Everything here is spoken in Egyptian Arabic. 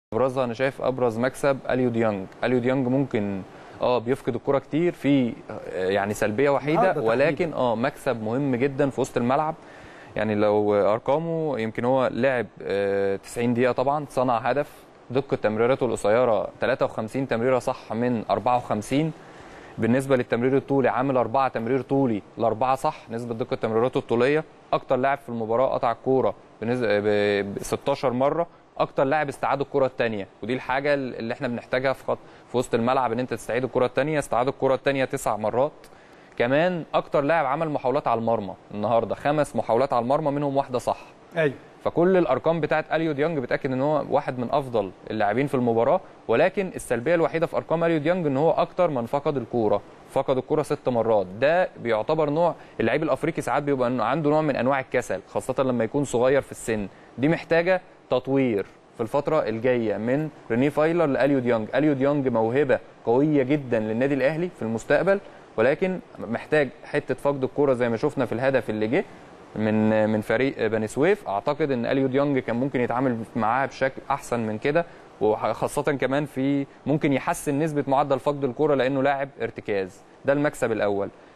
ابرزها انا شايف ابرز مكسب اليو ديانج اليو ديانج ممكن اه بيفقد الكره كتير في آه، يعني سلبيه وحيده النهاردة ولكن اه مكسب مهم جدا في وسط الملعب يعني لو ارقامه يمكن هو لعب آه، 90 دقيقه طبعا صنع هدف دقه تمريراته القصيره 53 تمريره صح من 54 بالنسبه للتمرير الطولي عامل أربعة تمرير طولي الأربعة صح نسبة دقة تمريراته الطولية أكتر لاعب في المباراة قطع الكورة بنسبة ب 16 مرة أكتر لاعب استعاد الكرة الثانية ودي الحاجة اللي احنا بنحتاجها في خط في وسط الملعب إن أنت تستعيد الكرة الثانية استعاد الكرة الثانية تسع مرات كمان أكتر لاعب عمل محاولات على المرمى النهاردة خمس محاولات على المرمى منهم واحدة صح ايوه فكل الارقام بتاعت اليو ديانج بتاكد ان هو واحد من افضل اللاعبين في المباراه ولكن السلبيه الوحيده في ارقام اليو ديانج ان هو اكتر من فقد الكوره فقد الكوره ست مرات ده بيعتبر نوع اللعيب الافريقي ساعات بيبقى إنه عنده نوع من انواع الكسل خاصه لما يكون صغير في السن دي محتاجه تطوير في الفتره الجايه من ريني فايلر لاليو ديانج اليو ديانج موهبه قويه جدا للنادي الاهلي في المستقبل ولكن محتاج حته فقد الكوره زي ما شفنا في الهدف اللي جه من من فريق بني سويف اعتقد ان اليو ديونج كان ممكن يتعامل معاها بشكل احسن من كده وخاصه كمان في ممكن يحسن نسبه معدل فقد الكره لانه لاعب ارتكاز ده المكسب الاول